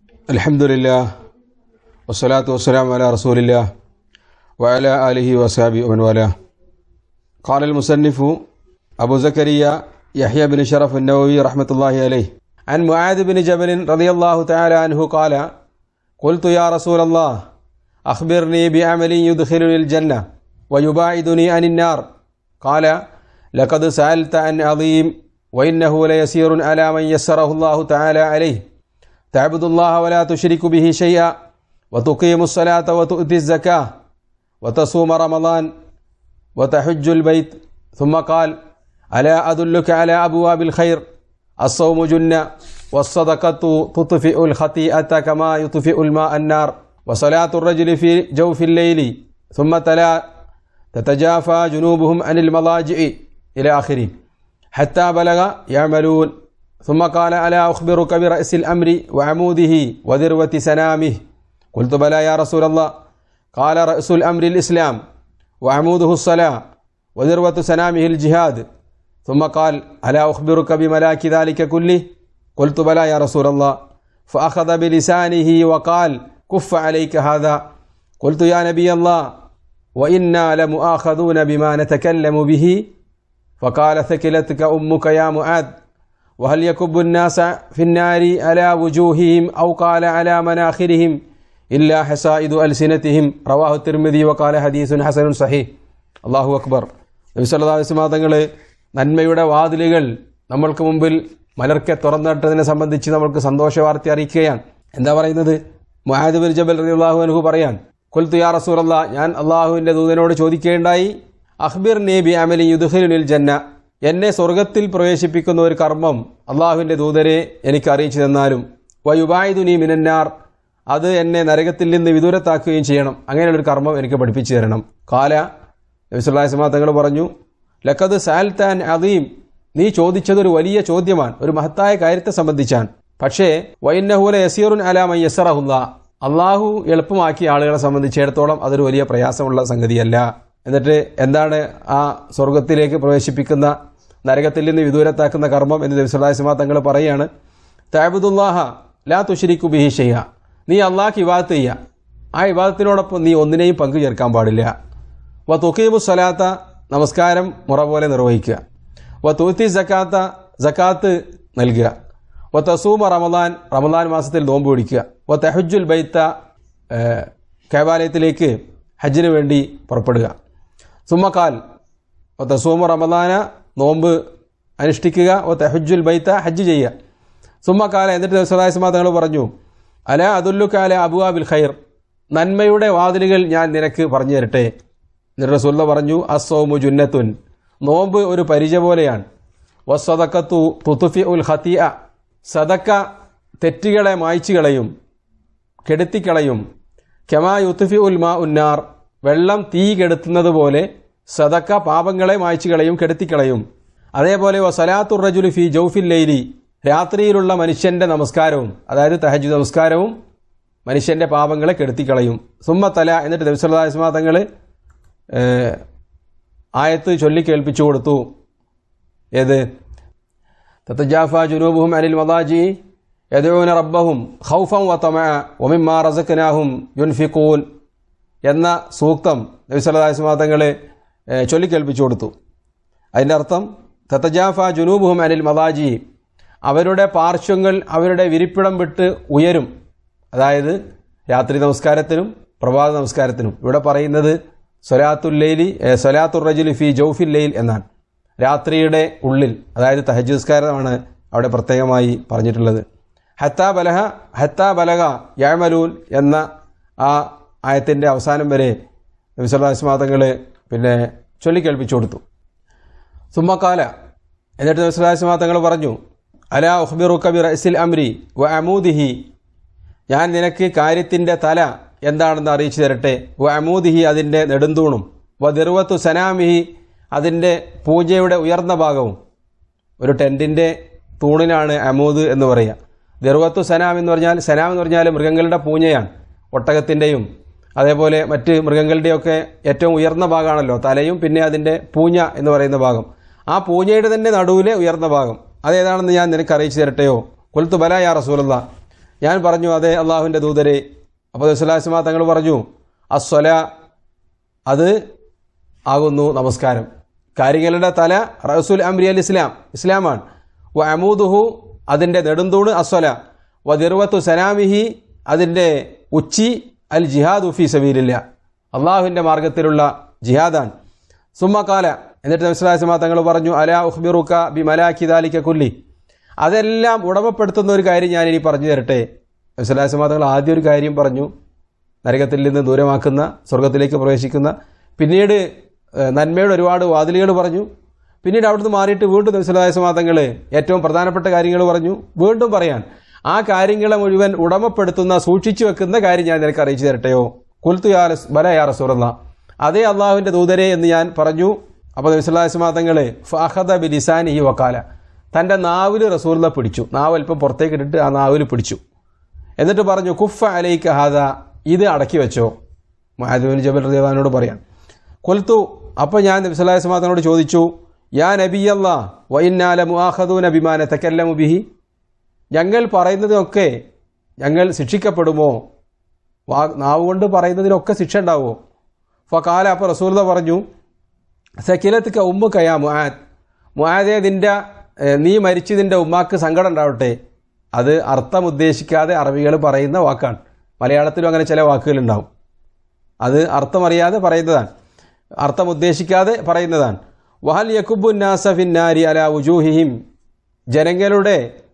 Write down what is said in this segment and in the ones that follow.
الحمد لله والصلاة والسلام على رسول الله وعلى آله وصحبه ومن والاه قال المصنف أبو زكريا يحيى بن شرف النووي رحمة الله عليه عن معاذ بن جبل رضي الله تعالى عنه قال قلت يا رسول الله أخبرني بعمل يدخلني الجنة ويباعدني عن النار قال لقد سألت عن عظيم وإنه ليسير على من يسره الله تعالى عليه تعبد الله ولا تشرك به شيئا وتقيم الصلاة وتؤتي الزكاة وتصوم رمضان وتحج البيت ثم قال ألا أدلك على أبواب الخير الصوم جنة والصدقة تطفئ الخطيئة كما يطفئ الماء النار وصلاة الرجل في جوف الليل ثم تلا تتجافى جنوبهم عن المضاجع إلى آخره حتى بلغ يعملون ثم قال ألا أخبرك برأس الأمر وعموده وذروة سنامه قلت بلى يا رسول الله قال رأس الأمر الإسلام وعموده الصلاة وذروة سنامه الجهاد ثم قال ألا أخبرك بملاك ذلك كله قلت بلى يا رسول الله فأخذ بلسانه وقال كف عليك هذا قلت يا نبي الله وإنا لمؤاخذون بما نتكلم به فقال ثكلتك أمك يا معاذ وهل يكب الناس في النار على وجوههم أو قال على مناخرهم إلا حسائد ألسنتهم رواه الترمذي وقال حديث حسن صحيح അള്ളാഹു അക്ബർ നബി സല്ലല്ലാഹു അലൈഹി വസല്ലം തങ്ങൾ നന്മയുടെ വാതിലുകൾ നമ്മൾക്ക് മുമ്പിൽ മലർക്കെ തുറന്നിട്ടതിനെ സംബന്ധിച്ച് നമ്മൾക്ക് സന്തോഷ വാർത്ത അറിയിക്കുകയാണ് എന്താ പറയുന്നത് മുഹാദ് ബിൻ ജബൽ റളിയല്ലാഹു അൻഹു പറയാൻ കുൽത്തു യാ റസൂലല്ലാ ഞാൻ അള്ളാഹുവിൻ്റെ ദൂതനോട് ചോദിക്കുകയുണ്ടായി അഖ്ബിർ നേബി അമലി യുദ്ഖിലുനിൽ ജന്ന എന്നെ സ്വർഗത്തിൽ പ്രവേശിപ്പിക്കുന്ന ഒരു കർമ്മം അള്ളാഹുവിൻ്റെ ദൂതരെ എനിക്ക് അറിയിച്ചു തന്നാലും വയുബായുദുനി മിനന്നാർ അത് എന്നെ നരകത്തിൽ നിന്ന് വിദൂരത്താക്കുകയും ചെയ്യണം അങ്ങനെയുള്ളൊരു കർമ്മം എനിക്ക് പഠിപ്പിച്ചു തരണം കാല നബിസുല്ലാസ്മാ തങ്ങൾ പറഞ്ഞു ലക്കത് സാൽത്താൻ അദീം നീ ചോദിച്ചതൊരു വലിയ ചോദ്യമാണ് ഒരു മഹത്തായ കാര്യത്തെ സംബന്ധിച്ചാണ് പക്ഷേ വൈന്നഹൂല യസീറുൻ അലാമ യസറഹുല്ല അള്ളാഹു എളുപ്പമാക്കിയ ആളുകളെ സംബന്ധിച്ചിടത്തോളം അതൊരു വലിയ പ്രയാസമുള്ള സംഗതിയല്ല എന്നിട്ട് എന്താണ് ആ സ്വർഗത്തിലേക്ക് പ്രവേശിപ്പിക്കുന്ന നരകത്തിൽ നിന്ന് വിദൂരത്താക്കുന്ന കർമ്മം എന്ന് നബിസുല്ലാസ്മാ തങ്ങൾ പറയുകയാണ് താബുദുല്ലാഹ ലാ തുഷരിക്കു ബിഹി ഷെയ്യ നീ അള്ളാഹ് ഇവാദത്ത് ചെയ്യുക ആ ഇവാദത്തിനോടൊപ്പം നീ ഒന്നിനെയും പങ്കു ചേർക്കാൻ പാടില്ല വ തുക്കീമു സ്വലാത്ത നമസ്കാരം മുറ പോലെ നിർവഹിക്കുക വ തൂത്തി ജക്കാത്ത ജക്കാത്ത് നൽകുക വ തസൂമ റമദാൻ റമദാൻ മാസത്തിൽ നോമ്പ് പിടിക്കുക വ തെഹജുൽ ബൈത്ത കേവാലയത്തിലേക്ക് ഹജ്ജിന് വേണ്ടി പുറപ്പെടുക സുമ്മക്കാൽ വ തസൂമ റമദാന നോമ്പ് അനുഷ്ഠിക്കുക വ തെഹജുൽ ബൈത്ത ഹജ്ജ് ചെയ്യുക സുമ്മക്കാല എന്നിട്ട് സ്വലാസ്മാ തങ്ങൾ പറഞ്ഞു അല അതുല്ലുക്കാല അബുവാബിൽ ഖൈർ നന്മയുടെ വാതിലുകൾ ഞാൻ നിനക്ക് പറഞ്ഞു തരട്ടെ എന്നിട്ട് റസൂല്ല പറഞ്ഞു അസോമു ജുന്നത്തുൻ നോമ്പ് ഒരു പരിച പോലെയാണ് വസ്സതക്കത്തു തുത്തുഫി ഉൽ ഹത്തിയ സദക്ക തെറ്റുകളെ മായ്ച്ചു കളയും കെടുത്തിക്കളയും കെമാ യുത്തുഫി ഉൽ മാ ഉന്നാർ വെള്ളം തീ കെടുത്തുന്നത് പോലെ സദക്ക പാപങ്ങളെ മായ്ച്ചു കളയും കെടുത്തിക്കളയും അതേപോലെ വസലാത്തുർ റജുലു ഫി ജൗഫിൽ ലൈലി രാത്രിയിലുള്ള മനുഷ്യന്റെ നമസ്കാരവും അതായത് തഹജു നമസ്കാരവും മനുഷ്യന്റെ പാപങ്ങളെ കെടുത്തിക്കളയും സുമ്മത്തല എന്നിട്ട് നബിസ്വല്ലാസ്മാ തങ്ങൾ ആയത്ത് ചൊല്ലി കേൾപ്പിച്ചു കൊടുത്തു ഏത് തത്തജാഫ ജുനൂബുഹും അനിൽ മദാജി യദൂന റബ്ബഹും ഖൗഫം വതമ ഒമിമ്മാ റസഖനാഹും യുൻഫിഖൂൻ എന്ന സൂക്തം നബി സല്ലല്ലാഹു തങ്ങൾ ചൊല്ലിക്കേൽപ്പിച്ചു കൊടുത്തു അതിൻ്റെ അർത്ഥം തത്തജാഫ ജുനൂബുഹും അനിൽ മദാജി അവരുടെ പാർശ്വങ്ങൾ അവരുടെ വിരിപ്പിടം വിട്ട് ഉയരും അതായത് രാത്രി നമസ്കാരത്തിനും പ്രഭാത നമസ്കാരത്തിനും ഇവിടെ പറയുന്നത് സൊലാത്തുല്ലൈലി സൊലാത്തുർ റജുലി ഫി ജൗഫിൽ ലൈൽ എന്നാണ് രാത്രിയുടെ ഉള്ളിൽ അതായത് തഹജ് നിസ്കാരമാണ് അവിടെ പ്രത്യേകമായി പറഞ്ഞിട്ടുള്ളത് ഹത്ത ബലഹ ഹത്ത ബലഹ യാമലൂൻ എന്ന ആ ആയത്തിൻ്റെ അവസാനം വരെ നബിസ്വല്ലാസ്മാതങ്ങൾ പിന്നെ ചൊല്ലിക്കേൽപ്പിച്ചു കൊടുത്തു സുമ്മക്കാല എന്നിട്ട് നബിസ്വല്ലാസ്മാതങ്ങൾ പറഞ്ഞു അല ഉഹ്ബിറുക്ക ബി റസിൽ അംരി വ അമൂദിഹി ഞാൻ നിനക്ക് കാര്യത്തിൻ്റെ തല എന്താണെന്ന് അറിയിച്ചു തരട്ടെ വ അമൂദിഹി അതിൻ്റെ നെടുന്തൂണും വ ദിർവത്തു സനാമിഹി അതിൻ്റെ പൂജയുടെ ഉയർന്ന ഭാഗവും ഒരു ടെൻറ്റിൻ്റെ തൂണിനാണ് അമൂദ് എന്ന് പറയുക ദിർവത്തു സനാം എന്ന് പറഞ്ഞാൽ സനാം എന്ന് പറഞ്ഞാൽ മൃഗങ്ങളുടെ പൂഞ്ഞയാണ് ഒട്ടകത്തിൻ്റെയും അതേപോലെ മറ്റ് മൃഗങ്ങളുടെയൊക്കെ ഏറ്റവും ഉയർന്ന ഭാഗമാണല്ലോ തലയും പിന്നെ അതിൻ്റെ പൂഞ്ഞ എന്ന് പറയുന്ന ഭാഗം ആ പൂഞ്ഞയുടെ തന്നെ നടുവിലെ ഉയർന്ന ഭാഗം അതേതാണെന്ന് ഞാൻ നിനക്ക് അറിയിച്ചു തരട്ടെയോ കൊൽത്തു ബല യാ റസൂലല്ല ഞാൻ പറഞ്ഞു അതെ അള്ളാഹുവിൻ്റെ ദൂതരെ അപ്പോൾ ദുസ്ലാസ്മാ തങ്ങൾ പറഞ്ഞു അസ്വല അത് ആകുന്നു നമസ്കാരം കാര്യങ്ങളുടെ തല റസൂൽ അംരി അൽ ഇസ്ലാം ഇസ്ലാമാണ് വ അമൂദുഹു അതിൻ്റെ നെടുന്തൂണ് അസ്വല വ ദിർവത്തു സലാമിഹി അതിൻ്റെ ഉച്ചി അൽ ജിഹാദ് ഉഫി സബീലില്ല അള്ളാഹുവിൻ്റെ മാർഗത്തിലുള്ള ജിഹാദാണ് സുമ്മക്കാല എന്നിട്ട് നബ്സുലാസ്മാ തങ്ങൾ പറഞ്ഞു അലാ ഉഹ്ബിറുക്ക ബി മലാഖി ദാലിക്ക കുല്ലി അതെല്ലാം ഉടമപ്പെടുത്തുന്ന ഒരു കാര്യം ഞാൻ ഇനി പറഞ്ഞു തരട്ടെ നബ്സുലാസ്മാ തങ്ങൾ ആദ്യം ഒരു കാര്യം പറഞ്ഞു നരകത്തിൽ നിന്ന് ദൂരമാക്കുന്ന സ്വർഗത്തിലേക്ക് പ്രവേശിക്കുന്ന പിന്നീട് ഏഹ്, നന്മയുടെ ഒരുപാട് വാതിലുകൾ പറഞ്ഞു പിന്നീട് അവിടുന്ന് മാറിയിട്ട് വീണ്ടും നബ്സുലാസ്മാതങ്ങൾ ഏറ്റവും പ്രധാനപ്പെട്ട കാര്യങ്ങൾ പറഞ്ഞു വീണ്ടും പറയാൻ ആ കാര്യങ്ങളെ മുഴുവൻ ഉടമപ്പെടുത്തുന്ന സൂക്ഷിച്ചു വെക്കുന്ന കാര്യം ഞാൻ നിനക്ക് അറിയിച്ചു തരട്ടെയോ കുൽത്തു യാ റസ്- ബല യാ റസൂറല്ല അതേ അള്ളാഹുവിൻ്റെ ദൂതരെ എന്ന് ഞാൻ പറഞ്ഞു അപ്പോൾ നബ്സുല്ലാസ്മാതങ്ങൾ ഫഹദ ബി ലിസാനി ഈ വക്കാല തൻ്റെ നാവിൽ റസൂർല പിടിച്ചു നാവ് അല്പം പുറത്തേക്ക് ഇട്ടിട്ട് ആ നാവിൽ പിടിച്ചു എന്നിട്ട് പറഞ്ഞു കുഫ അലൈക്ക ഹാദ ഇത് അടക്കി വെച്ചോ മഹാദുബിൻ ജബൽ റദിയാനോട് പറയാം കൊൽത്തു അപ്പോൾ ഞാൻ നബ്സലാസ്മാതനോട് ചോദിച്ചു യാ നബിയല്ല വൈന്നാല മുആഖദൂന ബിമാന തക്കല്ലമു ബിഹി ഞങ്ങൾ പറയുന്നതൊക്കെ ഞങ്ങൾ ശിക്ഷിക്കപ്പെടുമോ വാ നാവ് കൊണ്ട് പറയുന്നതിനൊക്കെ ശിക്ഷ ഉണ്ടാവുമോ ഫക്കാല അപ്പോൾ റസൂർദ പറഞ്ഞു സക്കിലത്തിക്ക ഉമ്മ കയാ മുആദ് മുആദെ നിന്റെ ഏഹ്, നീ മരിച്ചതിൻ്റെ ഉമ്മാക്ക് സങ്കടം ഉണ്ടാവട്ടെ അത് അർത്ഥം ഉദ്ദേശിക്കാതെ അറബികൾ പറയുന്ന വാക്കാണ് മലയാളത്തിലും അങ്ങനെ ചില വാക്കുകളുണ്ടാവും അത് അർത്ഥമറിയാതെ പറയുന്നതാണ് അർത്ഥം ഉദ്ദേശിക്കാതെ പറയുന്നതാണ് വഹൽ യക്കുബു നാസഫിന്നാരി അല ഉജൂഹിഹിം ജനങ്ങളുടെ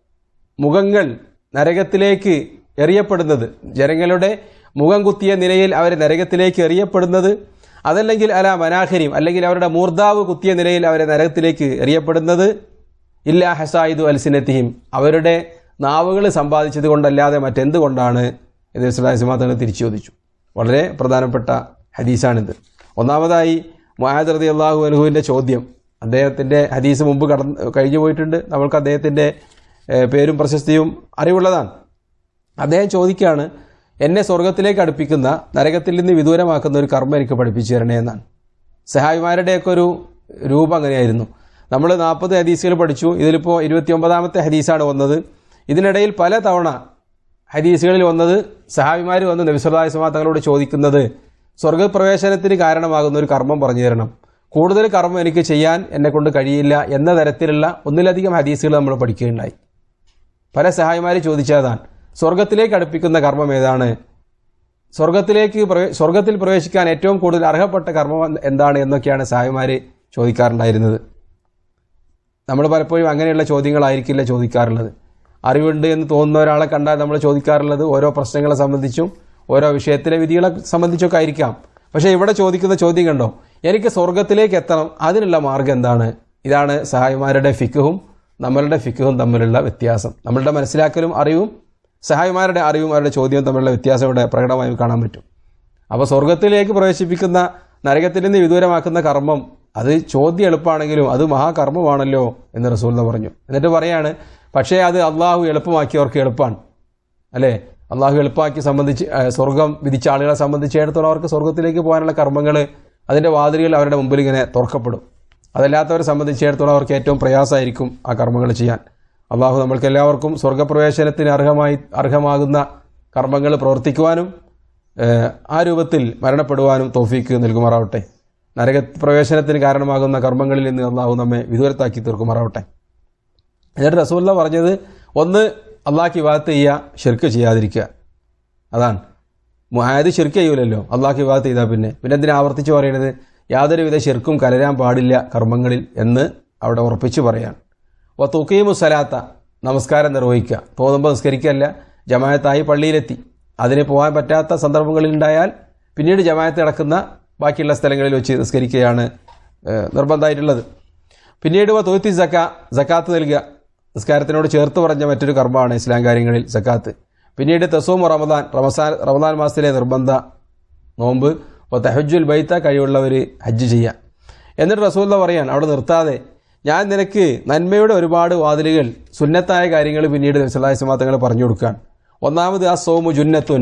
മുഖങ്ങൾ നരകത്തിലേക്ക് എറിയപ്പെടുന്നത് ജനങ്ങളുടെ മുഖം കുത്തിയ നിലയിൽ അവർ നരകത്തിലേക്ക് എറിയപ്പെടുന്നത് അതല്ലെങ്കിൽ അല മനാഹരിം അല്ലെങ്കിൽ അവരുടെ മൂർധാവ് കുത്തിയ നിലയിൽ അവരെ നരകത്തിലേക്ക് എറിയപ്പെടുന്നത് ഇല്ല ഹസായിദു അൽസിനത്തിഹിം അവരുടെ നാവുകൾ സമ്പാദിച്ചത് കൊണ്ടല്ലാതെ മറ്റെന്തുകൊണ്ടാണ് എന്ന് ഇസ്ലാസിമാതങ്ങൾ തിരിച്ചു ചോദിച്ചു വളരെ പ്രധാനപ്പെട്ട ഹദീസാണിത് ഒന്നാമതായി മുഹാദ് റതി അള്ളാഹു അലഹുവിൻ്റെ ചോദ്യം അദ്ദേഹത്തിൻ്റെ ഹദീസ് മുമ്പ് കടന്ന് കഴിഞ്ഞു പോയിട്ടുണ്ട് നമ്മൾക്ക് അദ്ദേഹത്തിൻ്റെ ഏഹ്, പേരും പ്രശസ്തിയും അറിവുള്ളതാണ് അദ്ദേഹം ചോദിക്കുകയാണ് എന്നെ സ്വർഗത്തിലേക്ക് അടുപ്പിക്കുന്ന നരകത്തിൽ നിന്ന് വിദൂരമാക്കുന്ന ഒരു കർമ്മം എനിക്ക് പഠിപ്പിച്ചു തരണേ എന്നാണ് സഹായിമാരുടെയൊക്കെ ഒരു രൂപം അങ്ങനെയായിരുന്നു നമ്മൾ നാൽപ്പത് ഹദീസുകൾ പഠിച്ചു ഇതിലിപ്പോൾ ഇരുപത്തിയൊമ്പതാമത്തെ ഹദീസാണ് വന്നത് ഇതിനിടയിൽ പല തവണ ഹദീസുകളിൽ വന്നത് സഹാബിമാർ വന്ന് നബിസ്വല്ലാസ്മാ തങ്ങളോട് ചോദിക്കുന്നത് സ്വർഗപ്രവേശനത്തിന് കാരണമാകുന്ന ഒരു കർമ്മം പറഞ്ഞു തരണം കൂടുതൽ കർമ്മം എനിക്ക് ചെയ്യാൻ എന്നെ കൊണ്ട് കഴിയില്ല എന്ന തരത്തിലുള്ള ഒന്നിലധികം ഹദീസുകൾ നമ്മൾ പഠിക്കുകയുണ്ടായി പല സഹായിമാർ ചോദിച്ചതാണ് സ്വർഗത്തിലേക്ക് അടുപ്പിക്കുന്ന കർമ്മം ഏതാണ് സ്വർഗത്തിലേക്ക് പ്രവേ- സ്വർഗത്തിൽ പ്രവേശിക്കാൻ ഏറ്റവും കൂടുതൽ അർഹപ്പെട്ട കർമ്മം എന്താണ് എന്നൊക്കെയാണ് സഹായിമാർ ചോദിക്കാറുണ്ടായിരുന്നത് നമ്മൾ പലപ്പോഴും അങ്ങനെയുള്ള ചോദ്യങ്ങളായിരിക്കില്ല ചോദിക്കാറുള്ളത് അറിവുണ്ട് എന്ന് തോന്നുന്ന ഒരാളെ കണ്ടാൽ നമ്മൾ ചോദിക്കാറുള്ളത് ഓരോ പ്രശ്നങ്ങളെ സംബന്ധിച്ചും ഓരോ വിഷയത്തിലെ വിധികളെ സംബന്ധിച്ചൊക്കെ ആയിരിക്കാം പക്ഷേ ഇവിടെ ചോദിക്കുന്ന ചോദ്യം കണ്ടോ എനിക്ക് സ്വർഗത്തിലേക്ക് എത്തണം അതിനുള്ള മാർഗം എന്താണ് ഇതാണ് സഹായിമാരുടെ ഫിക്കുഹും നമ്മളുടെ ഫിക്കുഹും തമ്മിലുള്ള വ്യത്യാസം നമ്മളുടെ മനസ്സിലാക്കലും അറിവും സഹായിമാരുടെ അറിവും അവരുടെ ചോദ്യവും തമ്മിലുള്ള വ്യത്യാസം ഇവിടെ പ്രകടമായി കാണാൻ പറ്റും അപ്പോൾ സ്വർഗത്തിലേക്ക് പ്രവേശിപ്പിക്കുന്ന നരകത്തിൽ നിന്ന് വിദൂരമാക്കുന്ന കർമ്മം അത് ചോദ്യം എളുപ്പമാണെങ്കിലും അത് മഹാകർമ്മമാണല്ലോ എന്ന് റസൂല്ല പറഞ്ഞു എന്നിട്ട് പറയാണ് പക്ഷേ അത് അള്ളാഹു എളുപ്പമാക്കിയവർക്ക് എളുപ്പമാണ് അല്ലേ അള്ളാഹു എളുപ്പമാക്കി സംബന്ധിച്ച് ഏഹ്, സ്വർഗം വിധിച്ച ആളുകളെ സംബന്ധിച്ചിടത്തോളം അവർക്ക് സ്വർഗത്തിലേക്ക് പോകാനുള്ള കർമ്മങ്ങൾ അതിൻ്റെ വാതിലുകൾ അവരുടെ മുമ്പിൽ ഇങ്ങനെ തുറക്കപ്പെടും അതല്ലാത്തവരെ സംബന്ധിച്ചിടത്തോളം അവർക്ക് ഏറ്റവും പ്രയാസമായിരിക്കും ആ കർമ്മങ്ങൾ ചെയ്യാൻ അള്ളാഹു നമ്മൾക്ക് എല്ലാവർക്കും സ്വർഗപ്രവേശനത്തിന് അർഹമായി അർഹമാകുന്ന കർമ്മങ്ങൾ പ്രവർത്തിക്കുവാനും ഏഹ്, ആ രൂപത്തിൽ മരണപ്പെടുവാനും തോഫീക്ക് നൽകുമാറാവട്ടെ നരക പ്രവേശനത്തിന് കാരണമാകുന്ന കർമ്മങ്ങളിൽ നിന്ന് അള്ളാഹു നമ്മെ വിദൂരത്താക്കി തീർക്കുമാറാവട്ടെ എന്നിട്ട് റസൂല്ല പറഞ്ഞത് ഒന്ന് അള്ളാഹ്ക്ക് വിവാദത്ത് ചെയ്യുക ഷിർക്ക് ചെയ്യാതിരിക്കുക അതാണ് മുഹായത് ഷിർക്ക് ചെയ്യൂലല്ലോ അള്ളാഹ്ക്ക് വിവാദത്ത് ചെയ്താൽ പിന്നെ പിന്നെ എന്തിനാ ആവർത്തിച്ച് പറയുന്നത് യാതൊരുവിധ ഷിർക്കും കലരാൻ പാടില്ല കർമ്മങ്ങളിൽ എന്ന് അവിടെ ഉറപ്പിച്ച് പറയാണ് അപ്പോൾ തുക്കീമു സലാത്ത നമസ്കാരം നിർവഹിക്കുക തോന്നുമ്പോൾ നിസ്കരിക്കല്ല ജമായത്തായി പള്ളിയിലെത്തി അതിന് പോകാൻ പറ്റാത്ത സന്ദർഭങ്ങളിൽ ഉണ്ടായാൽ പിന്നീട് ജമായത്ത് നടക്കുന്ന ബാക്കിയുള്ള സ്ഥലങ്ങളിൽ വെച്ച് നിസ്കരിക്കുകയാണ് ഏഹ്, നിർബന്ധമായിട്ടുള്ളത് പിന്നീട് തൊയ്ത്തി സക്ക സക്കാത്ത് നൽകുക നിസ്കാരത്തിനോട് ചേർത്ത് പറഞ്ഞ മറ്റൊരു കർമ്മമാണ് ഇസ്ലാം കാര്യങ്ങളിൽ സക്കാത്ത് പിന്നീട് തെസോമു റമദാൻ റമസാൻ റമദാൻ മാസത്തിലെ നിർബന്ധ നോമ്പ് അപ്പോൾ തെഹജുൽ ബൈത്ത കഴിവുള്ളവർ ഹജ്ജ് ചെയ്യാം എന്നിട്ട് റസൂല്ല പറയാൻ അവിടെ നിർത്താതെ ഞാൻ നിനക്ക് നന്മയുടെ ഒരുപാട് വാതിലുകൾ സുന്നത്തായ കാര്യങ്ങൾ പിന്നീട് നബ്സല്ലാസ്മാങ്ങൾ പറഞ്ഞു കൊടുക്കുകയാണ് ഒന്നാമത് ആ സോമു ജുന്നത്തുൻ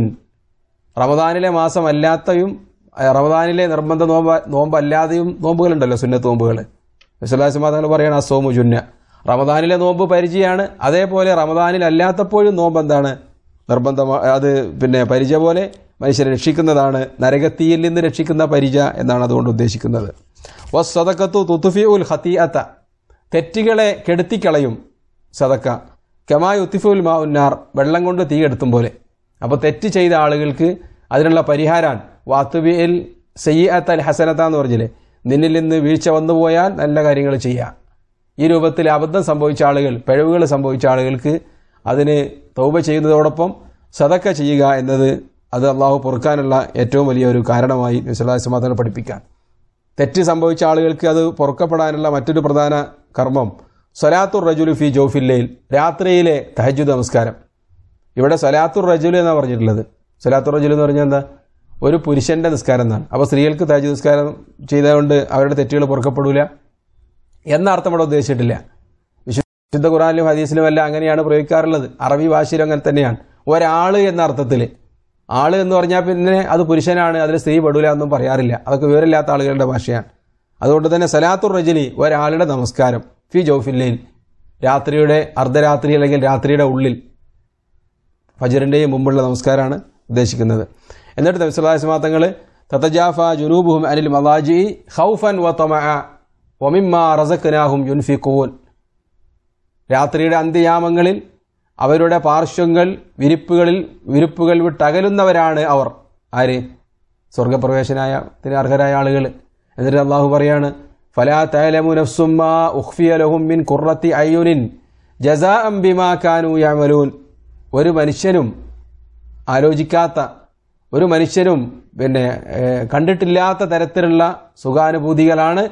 റമദാനിലെ മാസം അല്ലാത്തയും അഹ് റമദാനിലെ നിർബന്ധ നോമ്പ് നോമ്പല്ലാതെയും നോമ്പുകളുണ്ടല്ലോ സുന്നത്ത് നോമ്പുകൾ വിശ്വലാസിമാതങ്ങൾ പറയണം ആ സോമു ജുന്ന റമദാനിലെ നോമ്പ് പരിചയമാണ് അതേപോലെ റമദാനിൽ അല്ലാത്തപ്പോഴും നോമ്പ് എന്താണ് നിർബന്ധമാ അത് പിന്നെ പരിച പോലെ മനുഷ്യരെ രക്ഷിക്കുന്നതാണ് നരകത്തീയിൽ നിന്ന് രക്ഷിക്കുന്ന പരിച എന്നാണ് അതുകൊണ്ട് ഉദ്ദേശിക്കുന്നത് വസ്സതക്കത്തു തുത്തുഫി ഉൽ ഹത്തീഅത്ത തെറ്റുകളെ കെടുത്തിക്കളയും സതക്ക കമായി ഉത്തിഫുൽ മാ ഉന്നാർ വെള്ളം കൊണ്ട് തീ കെടുത്തും പോലെ അപ്പോൾ തെറ്റ് ചെയ്ത ആളുകൾക്ക് അതിനുള്ള പരിഹാരമാണ് വാത്തുബിയിൽ സയ്യത്ത് അൽ ഹസനത്ത എന്ന് പറഞ്ഞില്ലേ നിന്നിൽ നിന്ന് വീഴ്ച വന്നു പോയാൽ നല്ല കാര്യങ്ങൾ ചെയ്യുക ഈ രൂപത്തിൽ അബദ്ധം സംഭവിച്ച ആളുകൾ പിഴവുകൾ സംഭവിച്ച ആളുകൾക്ക് അതിന് തൗബ ചെയ്യുന്നതോടൊപ്പം സതക്ക ചെയ്യുക എന്നത് അത് അള്ളാഹു പൊറുക്കാനുള്ള ഏറ്റവും വലിയ ഒരു കാരണമായി വിശ്വാസമാതങ്ങൾ പഠിപ്പിക്കാൻ തെറ്റ് സംഭവിച്ച ആളുകൾക്ക് അത് പൊറുക്കപ്പെടാനുള്ള മറ്റൊരു പ്രധാന കർമ്മം സലാത്തുർ റജുലു ഫി ജോഫില്ലയിൽ രാത്രിയിലെ തഹജുദ് നമസ്കാരം ഇവിടെ സലാത്തുർ റജുൽ എന്നാണ് പറഞ്ഞിട്ടുള്ളത് സലാത്തുർ റജുൽ എന്ന് പറഞ്ഞാൽ എന്താ ഒരു പുരുഷന്റെ നിസ്കാരം എന്നാണ് അപ്പോൾ സ്ത്രീകൾക്ക് തഹജ് നിസ്കാരം ചെയ്തുകൊണ്ട് അവരുടെ തെറ്റുകൾ പൊറുക്കപ്പെടൂല എന്ന അർത്ഥം ഇവിടെ ഉദ്ദേശിച്ചിട്ടില്ല വിശുദ്ധ ഖുറാനിലും ഹദീസിലും എല്ലാം അങ്ങനെയാണ് പ്രയോഗിക്കാറുള്ളത് അറബി ഭാഷയിലും അങ്ങനെ തന്നെയാണ് ഒരാൾ എന്ന അർത്ഥത്തിൽ ആള് എന്ന് പറഞ്ഞാൽ പിന്നെ അത് പുരുഷനാണ് അതിൽ സ്ത്രീ പെടൂല എന്നും പറയാറില്ല അതൊക്കെ വിവരമില്ലാത്ത ആളുകളുടെ ഭാഷയാണ് അതുകൊണ്ട് തന്നെ സലാത്തുർ റജലി ഒരാളുടെ നമസ്കാരം ഫി ജോഫില്ലയിൽ രാത്രിയുടെ അർദ്ധരാത്രി അല്ലെങ്കിൽ രാത്രിയുടെ ഉള്ളിൽ ഫജറിൻ്റെയും മുമ്പുള്ള നമസ്കാരമാണ് ഉദ്ദേശിക്കുന്നത് എന്നിട്ട് നബിസ്വലാസ്മാങ്ങൾ തതജാഫ ജുനൂബുഹും അനിൽ മവാജി ഖൗഫൻ വ തമഅ വമിമ്മ റസഖ്നാഹും യുൻഫിഖൂൻ രാത്രിയുടെ അന്ത്യയാമങ്ങളിൽ അവരുടെ പാർശ്വങ്ങൾ വിരിപ്പുകളിൽ വിരിപ്പുകൾ വിട്ടകലുന്നവരാണ് അവർ ആര് സ്വർഗപ്രവേശനായത്തിന് അർഹരായ ആളുകൾ എന്നിട്ട് അള്ളാഹു പറയാണ് ഫലാ തഅലമു നഫ്സും മാ ഉഖ്ഫിയ ലഹും മിൻ ഖുർറത്തി അയ്യുനിൻ ജസാഅം ബിമാ കാനൂ യഅമലൂൻ ഒരു മനുഷ്യനും ആലോചിക്കാത്ത ഒരു മനുഷ്യനും പിന്നെ ഏഹ്, കണ്ടിട്ടില്ലാത്ത തരത്തിലുള്ള സുഖാനുഭൂതികളാണ്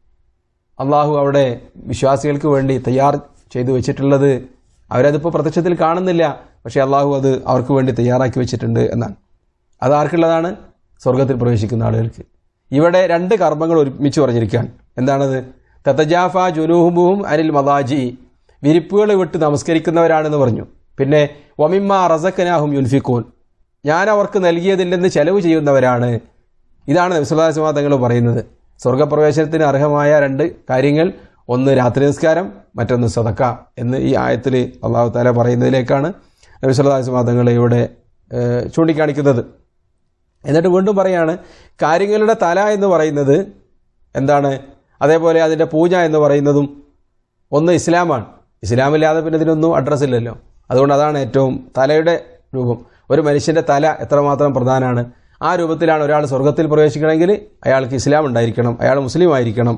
അള്ളാഹു അവിടെ വിശ്വാസികൾക്ക് വേണ്ടി തയ്യാർ ചെയ്തു വെച്ചിട്ടുള്ളത് അവരതിപ്പോൾ പ്രത്യക്ഷത്തിൽ കാണുന്നില്ല പക്ഷേ അള്ളാഹു അത് അവർക്ക് വേണ്ടി തയ്യാറാക്കി വെച്ചിട്ടുണ്ട് എന്നാണ് അത് ആർക്കുള്ളതാണ് സ്വർഗത്തിൽ പ്രവേശിക്കുന്ന ആളുകൾക്ക് ഇവിടെ രണ്ട് കർമ്മങ്ങൾ ഒരുമിച്ച് പറഞ്ഞിരിക്കുകയാണ് എന്താണത് തത്തജാഫ ജുനൂഹുബുഹും അനിൽ മദാജി വിരിപ്പുകൾ വിട്ട് നമസ്കരിക്കുന്നവരാണെന്ന് പറഞ്ഞു പിന്നെ വമിമ്മ റസക്കനാഹും യുൻഫിക്കൂൻ ഞാൻ അവർക്ക് നൽകിയതിൽ നിന്ന് ചെലവ് ചെയ്യുന്നവരാണ് ഇതാണ് നബ്സുല്ലാസ്മാ തങ്ങൾ പറയുന്നത് സ്വർഗപ്രവേശനത്തിന് അർഹമായ രണ്ട് കാര്യങ്ങൾ ഒന്ന് രാത്രി നിസ്കാരം മറ്റൊന്ന് സദക്ക എന്ന് ഈ ആയത്തിൽ അള്ളാഹു താല പറയുന്നതിലേക്കാണ് നബിസ്വല്ലാസ്മാ തങ്ങൾ ഇവിടെ ഏഹ്, ചൂണ്ടിക്കാണിക്കുന്നത് എന്നിട്ട് വീണ്ടും പറയാണ് കാര്യങ്ങളുടെ തല എന്ന് പറയുന്നത് എന്താണ് അതേപോലെ അതിൻ്റെ പൂജ എന്ന് പറയുന്നതും ഒന്ന് ഇസ്ലാമാണ് ഇസ്ലാമില്ലാതെ പിന്നെ ഇതിനൊന്നും അഡ്രസ്സ് ഇല്ലല്ലോ അതുകൊണ്ട് അതാണ് ഏറ്റവും തലയുടെ രൂപം ഒരു മനുഷ്യൻ്റെ തല എത്രമാത്രം പ്രധാനമാണ് ആ രൂപത്തിലാണ് ഒരാൾ സ്വർഗത്തിൽ പ്രവേശിക്കണമെങ്കിൽ അയാൾക്ക് ഇസ്ലാം ഉണ്ടായിരിക്കണം അയാൾ മുസ്ലിം ആയിരിക്കണം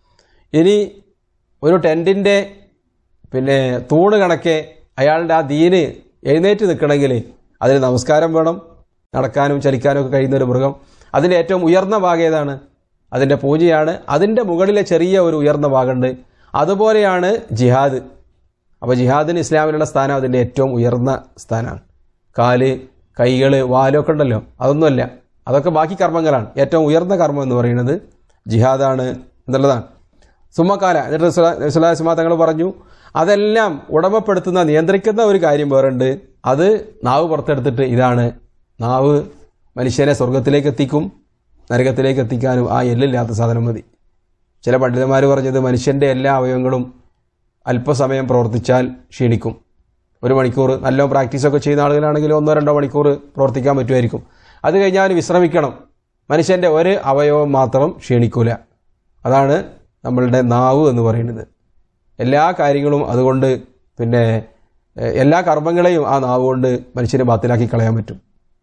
ഇനി ഒരു ടെൻറ്റിൻ്റെ പിന്നെ തൂണ് കണക്കെ അയാളുടെ ആ ദീന് എഴുന്നേറ്റ് നിൽക്കണമെങ്കിൽ അതിന് നമസ്കാരം വേണം നടക്കാനും ചലിക്കാനും ഒക്കെ കഴിയുന്ന ഒരു മൃഗം അതിൻ്റെ ഏറ്റവും ഉയർന്ന ഭാഗം ഏതാണ് അതിൻ്റെ പൂജയാണ് അതിൻ്റെ മുകളിലെ ചെറിയ ഒരു ഉയർന്ന ഭാഗമുണ്ട് അതുപോലെയാണ് ജിഹാദ് അപ്പോൾ ജിഹാദിന് ഇസ്ലാമിലുള്ള സ്ഥാനം അതിൻ്റെ ഏറ്റവും ഉയർന്ന സ്ഥാനമാണ് കാല് കൈകൾ വാലൊക്കെ ഉണ്ടല്ലോ അതൊന്നുമല്ല അതൊക്കെ ബാക്കി കർമ്മങ്ങളാണ് ഏറ്റവും ഉയർന്ന കർമ്മം എന്ന് പറയുന്നത് ജിഹാദാണ് എന്നുള്ളതാണ് സുമ്മക്കാല എന്നിട്ട് റസുലാസ്മാ തങ്ങൾ പറഞ്ഞു അതെല്ലാം ഉടമപ്പെടുത്തുന്ന നിയന്ത്രിക്കുന്ന ഒരു കാര്യം വേറുണ്ട് അത് നാവ് പുറത്തെടുത്തിട്ട് ഇതാണ് നാവ് മനുഷ്യനെ സ്വർഗത്തിലേക്ക് എത്തിക്കും നരകത്തിലേക്ക് എത്തിക്കാനും ആ എല്ലില്ലാത്ത സാധനം മതി ചില പണ്ഡിതന്മാർ പറഞ്ഞത് മനുഷ്യൻ്റെ എല്ലാ അവയവങ്ങളും അല്പസമയം പ്രവർത്തിച്ചാൽ ക്ഷീണിക്കും ഒരു മണിക്കൂർ നല്ല പ്രാക്ടീസൊക്കെ ചെയ്യുന്ന ആളുകളാണെങ്കിൽ ഒന്നോ രണ്ടോ മണിക്കൂർ പ്രവർത്തിക്കാൻ പറ്റുമായിരിക്കും അത് കഴിഞ്ഞാൽ വിശ്രമിക്കണം മനുഷ്യൻ്റെ ഒരു അവയവം മാത്രം ക്ഷീണിക്കൂല അതാണ് നമ്മളുടെ നാവ് എന്ന് പറയുന്നത് എല്ലാ കാര്യങ്ങളും അതുകൊണ്ട് പിന്നെ എഹ്, എല്ലാ കർമ്മങ്ങളെയും ആ നാവ് കൊണ്ട് മനുഷ്യനെ ബാത്തിലാക്കി കളയാൻ പറ്റും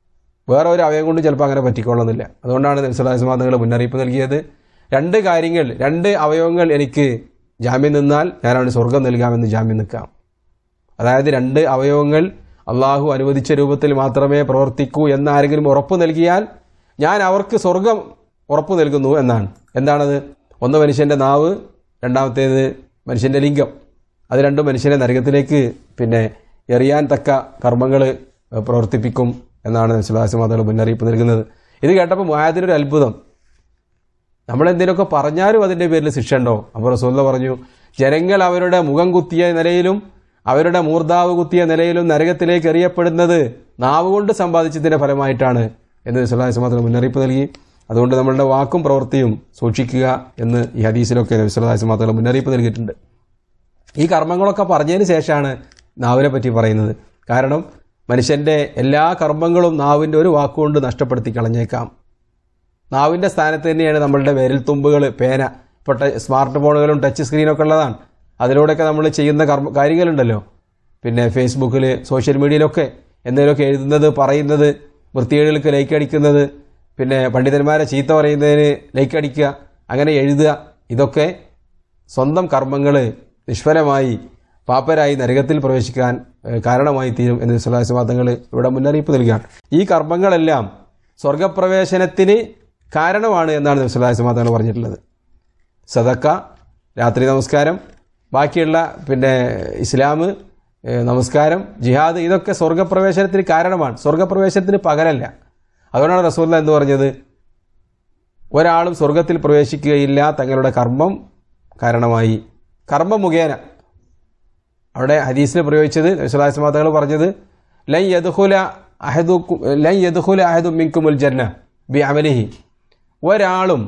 വേറെ ഒരു അവയം കൊണ്ട് ചിലപ്പോൾ അങ്ങനെ പറ്റിക്കൊള്ളുന്നില്ല അതുകൊണ്ടാണ് നബ്സുല്ലാസ്മാ നിങ്ങൾ മുന്നറിയിപ്പ് നൽകിയത് രണ്ട് കാര്യങ്ങൾ രണ്ട് അവയവങ്ങൾ എനിക്ക് ജാമ്യം നിന്നാൽ ഞാൻ അവന് സ്വർഗം നൽകാമെന്ന് ജാമ്യം നിൽക്കാം അതായത് രണ്ട് അവയവങ്ങൾ അള്ളാഹു അനുവദിച്ച രൂപത്തിൽ മാത്രമേ പ്രവർത്തിക്കൂ എന്ന് ആരെങ്കിലും ഉറപ്പ് നൽകിയാൽ ഞാൻ അവർക്ക് സ്വർഗം ഉറപ്പ് നൽകുന്നു എന്നാണ് എന്താണത് ഒന്ന് മനുഷ്യൻ്റെ നാവ് രണ്ടാമത്തേത് മനുഷ്യൻ്റെ ലിംഗം അത് രണ്ടും മനുഷ്യനെ നരകത്തിലേക്ക് പിന്നെ എറിയാൻ തക്ക കർമ്മങ്ങൾ പ്രവർത്തിപ്പിക്കും എന്നാണ് വിശ്വാസമാതകൾ മുന്നറിയിപ്പ് നൽകുന്നത് ഇത് കേട്ടപ്പോൾ മുഹാദിനൊരു അത്ഭുതം നമ്മളെന്തെങ്കിലുമൊക്കെ പറഞ്ഞാലും അതിൻ്റെ പേരിൽ ശിക്ഷ ഉണ്ടോ അപ്പോൾ റസൂല്ല പറഞ്ഞു ജനങ്ങൾ അവരുടെ മുഖം കുത്തിയ നിലയിലും അവരുടെ മൂർധാവ് കുത്തിയ നിലയിലും നരകത്തിലേക്ക് എറിയപ്പെടുന്നത് നാവ് കൊണ്ട് സമ്പാദിച്ചതിൻ്റെ ഫലമായിട്ടാണ് എന്ന് വിശ്വലാസമാത്തിൽ മുന്നറിയിപ്പ് നൽകി അതുകൊണ്ട് നമ്മളുടെ വാക്കും പ്രവൃത്തിയും സൂക്ഷിക്കുക എന്ന് ഈ ഹദീസിലൊക്കെ വിശ്വലാസമാത്തിൽ മുന്നറിയിപ്പ് നൽകിയിട്ടുണ്ട് ഈ കർമ്മങ്ങളൊക്കെ പറഞ്ഞതിന് ശേഷമാണ് നാവിനെ പറ്റി പറയുന്നത് കാരണം മനുഷ്യൻ്റെ എല്ലാ കർമ്മങ്ങളും നാവിൻ്റെ ഒരു വാക്കുകൊണ്ട് നഷ്ടപ്പെടുത്തി കളഞ്ഞേക്കാം നാവിൻ്റെ സ്ഥാനത്ത് തന്നെയാണ് നമ്മളുടെ വിരൽ തുമ്പുകൾ പേന ഇപ്പോൾ ട- സ്മാർട്ട് ഫോണുകളും ടച്ച് സ്ക്രീനൊക്കെ ഉള്ളതാണ് അതിലൂടെയൊക്കെ നമ്മൾ ചെയ്യുന്ന കർമ്മ കാര്യങ്ങളുണ്ടല്ലോ പിന്നെ ഫേസ്ബുക്കിൽ സോഷ്യൽ മീഡിയയിലൊക്കെ എന്തെങ്കിലുമൊക്കെ എഴുതുന്നത് പറയുന്നത് വൃത്തികേടുകൾക്ക് ലൈക്ക് അടിക്കുന്നത് പിന്നെ പണ്ഡിതന്മാരെ ചീത്ത പറയുന്നതിന് ലൈക്ക് അടിക്കുക അങ്ങനെ എഴുതുക ഇതൊക്കെ സ്വന്തം കർമ്മങ്ങൾ നിഷ്ഫലമായി പാപ്പരായി നരകത്തിൽ പ്രവേശിക്കാൻ ഏഹ്, കാരണമായി തീരും എന്ന് സുലാസ്വാദങ്ങൾ ഇവിടെ മുന്നറിയിപ്പ് നൽകുകയാണ് ഈ കർമ്മങ്ങളെല്ലാം സ്വർഗപ്രവേശനത്തിന് കാരണമാണ് എന്നാണ് സുലാസ്വാദങ്ങൾ പറഞ്ഞിട്ടുള്ളത് സദക്ക രാത്രി നമസ്കാരം ബാക്കിയുള്ള പിന്നെ ഇസ്ലാം ഏഹ്, നമസ്കാരം ജിഹാദ് ഇതൊക്കെ സ്വർഗപ്രവേശനത്തിന് കാരണമാണ് സ്വർഗപ്രവേശനത്തിന് പകരല്ല അതുകൊണ്ടാണ് റസൂല്ല എന്ന് പറഞ്ഞത് ഒരാളും സ്വർഗത്തിൽ പ്രവേശിക്കുകയില്ല തങ്ങളുടെ കർമ്മം കാരണമായി കർമ്മം മുഖേന അവിടെ ഹദീസിൽ പ്രയോഗിച്ചത് വിശ്വാസമാതകൾ പറഞ്ഞത് ലൈ യദ്ഖുല അഹദു ലൈ യദ്ഖുല അഹദു മിൻകുമുൽ ജന്ന ബി അമലിഹി ഒരാളും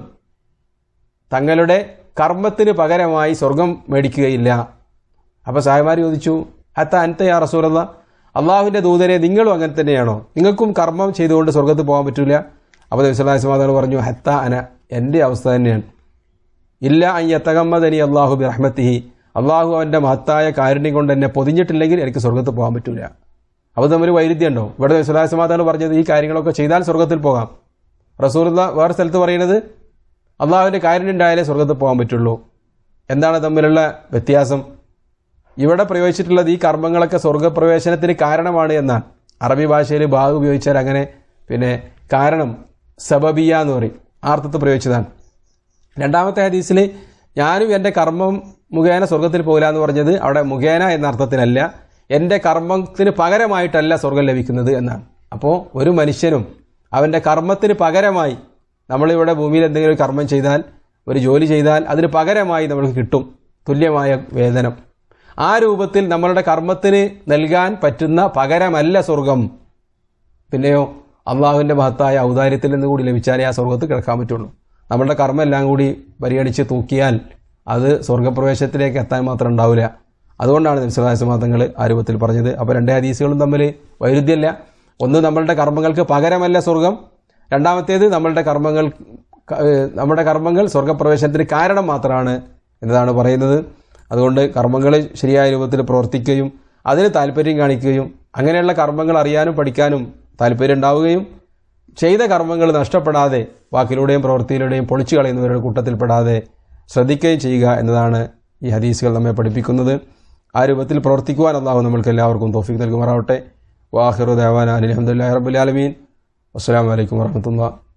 തങ്ങളുടെ കർമ്മത്തിന് പകരമായി സ്വർഗം മേടിക്കുകയില്ല അപ്പോൾ സാഹിമാർ ചോദിച്ചു ഹത്ത അൻത യാ റസൂലല്ല അള്ളാഹുവിൻ്റെ ദൂതരെ നിങ്ങളും അങ്ങനെ തന്നെയാണോ നിങ്ങൾക്കും കർമ്മം ചെയ്തുകൊണ്ട് സ്വർഗത്ത് പോകാൻ പറ്റില്ല അപ്പോൾ വിശ്വാസമാതകൾ പറഞ്ഞു ഹത്ത അന എൻ്റെ അവസ്ഥ തന്നെയാണ് ഇല്ല അയ്യത്തകമ്മദനി അള്ളാഹു ബി റഹ്മത്തിഹി അള്ളാഹു അവൻ്റെ മഹത്തായ കാരുണ്യം കൊണ്ട് എന്നെ പൊതിഞ്ഞിട്ടില്ലെങ്കിൽ എനിക്ക് സ്വർഗത്ത് പോകാൻ പറ്റില്ല അപ്പോൾ തമ്മിൽ വൈരുദ്ധ്യമുണ്ടോ ഇവിടെ വിശ്വാസമാതാക്കൾ പറഞ്ഞത് ഈ കാര്യങ്ങളൊക്കെ ചെയ്താൽ സ്വർഗത്തിൽ പോകാം റസൂർദ വേറെ സ്ഥലത്ത് പറയുന്നത് അള്ളാഹുവിൻ്റെ കാരുണ്യം ഉണ്ടായാലേ സ്വർഗത്തിൽ പോകാൻ പറ്റുള്ളൂ എന്താണ് തമ്മിലുള്ള വ്യത്യാസം ഇവിടെ പ്രയോഗിച്ചിട്ടുള്ളത് ഈ കർമ്മങ്ങളൊക്കെ സ്വർഗപ്രവേശനത്തിന് കാരണമാണ് എന്നാണ് അറബി ഭാഷയിൽ ബാഗ് ഉപയോഗിച്ചാൽ അങ്ങനെ പിന്നെ കാരണം സബബിയ എന്ന് പറയും ആ അർത്ഥത്തിൽ പ്രയോഗിച്ചതാണ് രണ്ടാമത്തെ ഹദീസിൽ ഞാനും എൻ്റെ കർമ്മം മുഖേന സ്വർഗത്തിൽ പോകില്ല എന്ന് പറഞ്ഞത് അവിടെ മുഖേന എന്ന അർത്ഥത്തിലല്ല എൻ്റെ കർമ്മത്തിന് പകരമായിട്ടല്ല സ്വർഗം ലഭിക്കുന്നത് എന്നാണ് അപ്പോൾ ഒരു മനുഷ്യനും അവൻ്റെ കർമ്മത്തിന് പകരമായി നമ്മളിവിടെ ഭൂമിയിൽ എന്തെങ്കിലും ഒരു കർമ്മം ചെയ്താൽ ഒരു ജോലി ചെയ്താൽ അതിന് പകരമായി നമുക്ക് കിട്ടും തുല്യമായ വേതനം ആ രൂപത്തിൽ നമ്മളുടെ കർമ്മത്തിന് നൽകാൻ പറ്റുന്ന പകരമല്ല സ്വർഗം പിന്നെയോ അള്ളാഹുവിൻ്റെ മഹത്തായ ഔദാര്യത്തിൽ നിന്ന് കൂടി ലഭിച്ചാലേ ആ സ്വർഗത്ത് കിടക്കാൻ പറ്റുള്ളൂ നമ്മളുടെ കർമ്മം എല്ലാം കൂടി പരിഗണിച്ച് തൂക്കിയാൽ അത് സ്വർഗപ്രവേശത്തിലേക്ക് എത്താൻ മാത്രം ഉണ്ടാവില്ല അതുകൊണ്ടാണ് നിമിഷമാസമാതങ്ങൾ ആ രൂപത്തിൽ പറഞ്ഞത് അപ്പോൾ രണ്ട് ഹദീസുകളും തമ്മിൽ വൈരുദ്ധ്യമല്ല ഒന്ന് നമ്മളുടെ കർമ്മങ്ങൾക്ക് പകരമല്ല സ്വർഗം രണ്ടാമത്തേത് നമ്മളുടെ കർമ്മങ്ങൾ ഏഹ് നമ്മുടെ കർമ്മങ്ങൾ സ്വർഗപ്രവേശനത്തിന് കാരണം മാത്രമാണ് എന്നതാണ് പറയുന്നത് അതുകൊണ്ട് കർമ്മങ്ങൾ ശരിയായ രൂപത്തിൽ പ്രവർത്തിക്കുകയും അതിന് താല്പര്യം കാണിക്കുകയും അങ്ങനെയുള്ള കർമ്മങ്ങൾ അറിയാനും പഠിക്കാനും താല്പര്യം ഉണ്ടാവുകയും ചെയ്ത കർമ്മങ്ങൾ നഷ്ടപ്പെടാതെ വാക്കിലൂടെയും പ്രവൃത്തിയിലൂടെയും പൊളിച്ചു കളയുന്നവരുടെ കൂട്ടത്തിൽപ്പെടാതെ ശ്രദ്ധിക്കുകയും ചെയ്യുക എന്നതാണ് ഈ ഹദീസുകൾ നമ്മെ പഠിപ്പിക്കുന്നത് ആ രൂപത്തിൽ പ്രവർത്തിക്കുവാൻ അള്ളാഹു നമ്മൾക്ക് എല്ലാവർക്കും തോഫിക്ക് നൽകുമാറാവട്ടെ വാഹിറു ദേവാന അലി അഹമ്മദ് റബുലാലമീൻ അസ്സാം വലൈക്കും വാഹമത്തുള്ള